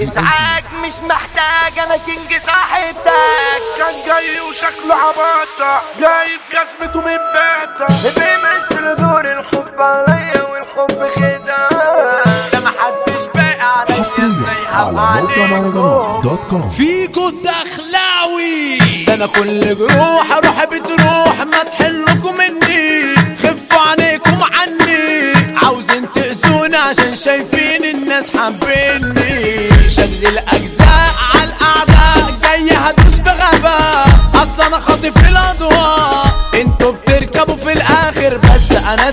ازعاج مش محتاج انا كينج صاحب تاج كان جاي وشكله عباطة جايب جزمته من بيته بيمثل دور الحب عليا والحب خداع ده محدش باقي عليا حصريا زي على موقع مهرجانات دوت كوم فيكو الدخلاوي ده انا كل جروح اروح بتروح ما تحلكم مني خفوا عليكم عني عاوزين تأذوني عشان شايفين الناس حابيني شد الاجزاء على الاعداء جاي هدوس بغباء اصلا انا خاطف الاضواء انتوا بتركبوا في الاخر بس انا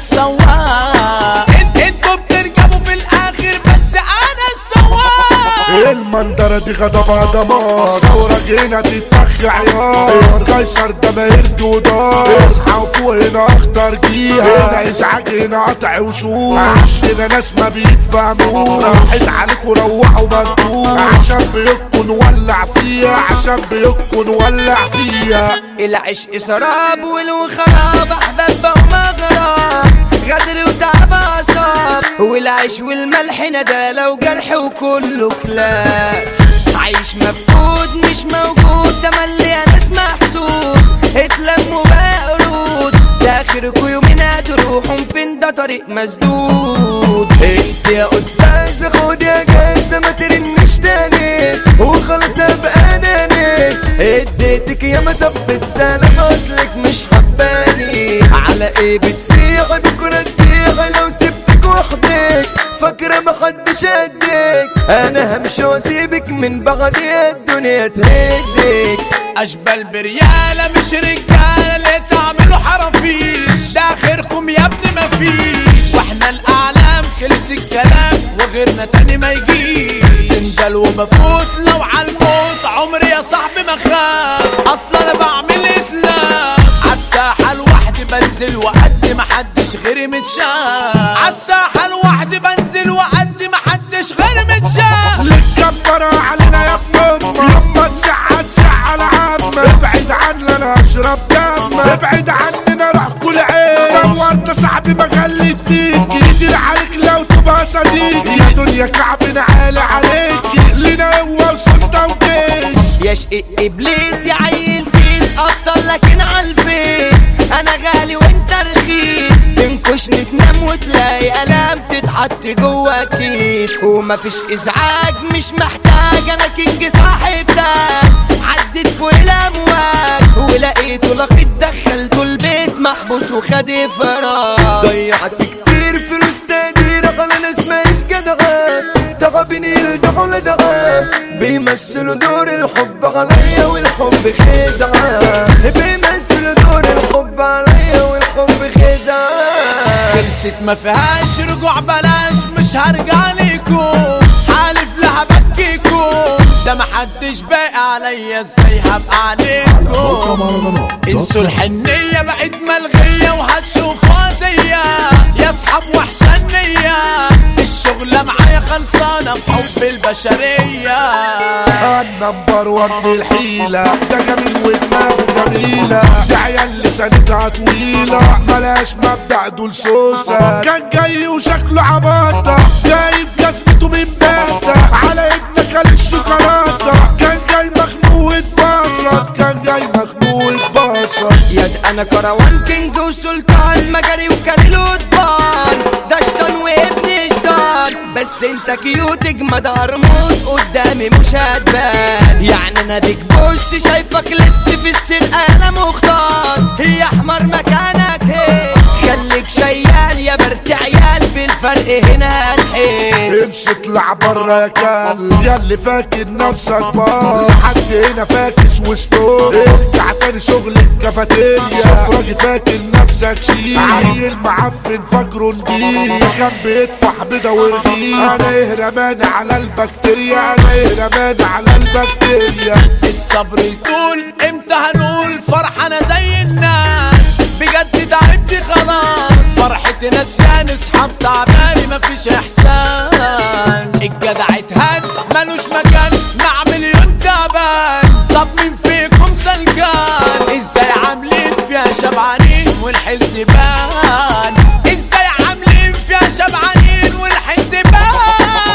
السواق انت- انتوا بتركبوا في الاخر بس انا السواق المنظرة دي غضبها دمار ثورة جينا تتخ عيار قيصر ده ما يرد ودار اصحى وفوق هنا اخطر جيها هنا ازعاج هنا قطع وشوش عندنا ناس ما بيتفهمونا راحت عليكوا روحوا مندوب عشان بيكون نولع فيها عشان بيكون نولع فيها العشق سراب والخراب احباب بقوا مغرب غدر وتعب اعصاب والعيش والملح ندالة وجرح وكله كلاب عايش مفقود مش موجود ده ملي ناس محسود اتلموا بقى قرود ده اخركوا يومين هتروحوا فين ده طريق مسدود انت يا استاذ خد يا جايزة ما ترنش تاني وخلاص ابقى اناني اديتك يا ما طب السلام اصلك مش حباني على ايه بتسيح بكرة تبيع لو سبتك وحدك فاكرة محدش قدك انا همشي واسيبك من بعدي الدنيا تهدك اشبال بريالة مش رجالة اللي تعملوا حرافيش ده اخركم يا ابني مفيش واحنا الاعلام خلص الكلام وغيرنا تاني ما يجيش سندل وبفوت لو عالموت عمري يا صاحبي ما خاف اصلا انا بعمل اتلاف عالساحة لوحدي بنزل وقد ما حدش غيري متشاف عالساحة لوحدي بنزل وقد ما حدش غيري متشاف لتكبر علينا يا ابن امك لما تزعل تزعل عمك ابعد عني انا اشرب دمك ابعد عننا روح كل عين دورت صاحبي ما قلدنيك يدير عليك لو تبقى صديقي يا دنيا كعبنا عالي عليكي لنا هو وسلطة وجيش يا شقيق ابليس يا عيل سيس ابطل لكن عالفيس انا غالي وانت رخيص تنكشني تنام وتلاقي الام تتحط جوا كيس ومفيش ازعاج مش محتاج انا كينج صاحب تاج عديت فوق الامواج ولقيته لقيت دخلته البيت محبوس وخد فراغ ضيعت كتير فلوس تقدير على ناس ماهيش جدعان تعبني يلدعوا لدعان بيمثلوا دور الحب عليا والحب خدعة بيمثلوا دور الحب عليا والحب خدعة خلصت ما فيهاش رجوع بلاش مش هرجع ليكم حالف لها بكيكم ده محدش باقي عليا ازاي هبقى موقع عليكم مهرجانات دوت انسوا كوم الحنية بقت ملغية وهتشوفها زيا يا اصحاب وحشة النية الشغلة معايا خلصانة بحب البشرية النمبر وان الحيلة ده جميل ودماغه جميلة دي عيال لسانتها طويلة ملاش مبدأ دول سوسة كان جاي وشكله عباطة جايب جزمته من بيته على ابنك قال الشوكولاتة كان جاي مخنوق اتبسط كان جاي مخنوق اتبسط يد انا كروان كينج وسلطان مجري وكليل وطبان ده شطان وابن شطان بس انت كيوت اجمد قرموط قدامي مش هتبان يعني انا بيك بص شايفك لسه في السرقة انا مختص هي احمر مكانك هي خليك شيال يا برت عيال بالفرق هنا هنحس امشي اطلع برا يا كلب يا اللي فاكر نفسك بار حد هنا فاكس وستور ارجع تاني شغل الكافيتيريا سفراجي فاكر نفسك شيء عيل معفن فاكره نضيف كان بيدفع بيضة ورغيف انا ايه رماني على البكتيريا انا ايه رماني على البكتيريا الصبر يطول امتى هنقول فرحة انا زي الناس بجد تعبت خلاص فرحتي نسيان اصحاب تعباني مفيش احسان الجدع اتهان ملوش مكان مع مليون تعبان طب مين فيكم سلكان ازاي عاملين فيها شبعانين والحزن بان ازاي عاملين فيها شبعانين والحزن بان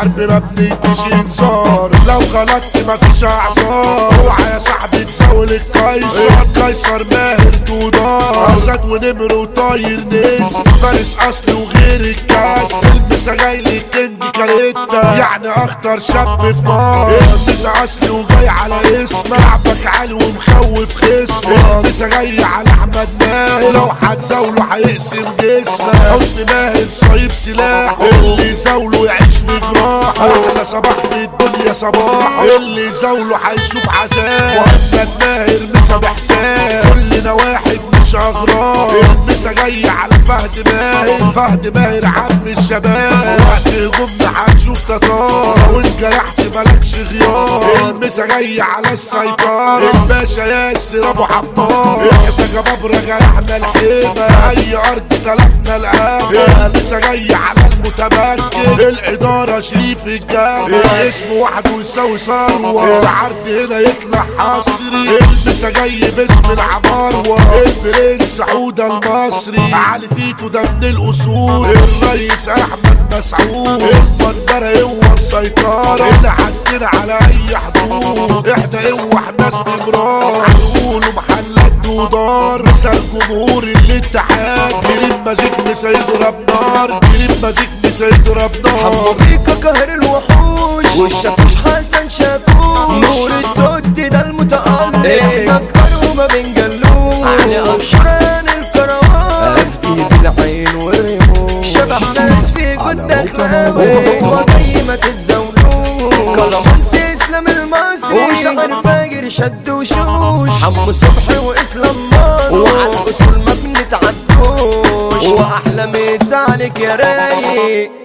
الحرب ما بنديش انذار لو غلطت مفيش اعذار اوعى يا صاحبي تساوي القيصر قيصر ماهر دودار اسد ونمر وطاير نس فارس اصلي وغير الكاس المسا جاي للكينج كاريتا يعني اخطر شاب في مصر المسا اصلي وجاي على اسم لعبك عالي ومخوف خصمك المسا جاي على احمد ماهر لو هتزاوله هيقسم جسمك حسن ماهر صايب سلاحه اللي يزاوله يعيش في جراحه احلى صباح في الدنيا صباح اللي يزاوله هيشوف عذاب واحمد ماهر مسا بحساب كلنا واحد مش اغراب المسا جاي على فهد ماهر فهد ماهر عم الشباب وقت هجومنا هنشوف تتار وان جرحت مالكش غيار المسا جاي على السيطرة الباشا ياسر ابو عمار احنا جبابرة جرحنا الحيمة اي ارض تلفنا الامل المسا جاي على المتمكن الادارة شريف الجامع اسم واحد ويساوي ثروة العرض هنا يطلع حصري المسا جاي باسم العماروة البرنس حودة المصري علي تيتو ده من الاصول الرئيس احمد مسعود المنظرة هو مسيطرة اللي عندنا على اي حدود احنا قوة ناس نمرار هنقولوا محلات دودار مثال جمهور الاتحاد كريم ماجيك مسيد ربنار كريم ماجيك مسيد ربنار حمو بيكا قهر الوحوش والشاكوش حسن شاكوش نور الدود ده المتألق احنا كبار وما بنجلوش علي أبشران الكروان أفدي بالعين والرموش شبح ناس في جد أخلاوي وجاي ما تتزاولوش كلامانس إسلام المصري وشعر فاجر شد وشوش حمو صبحي وإسلام مارو وعلى الأصول ما بنتعدوش وأحلى مسا عليك يا رايق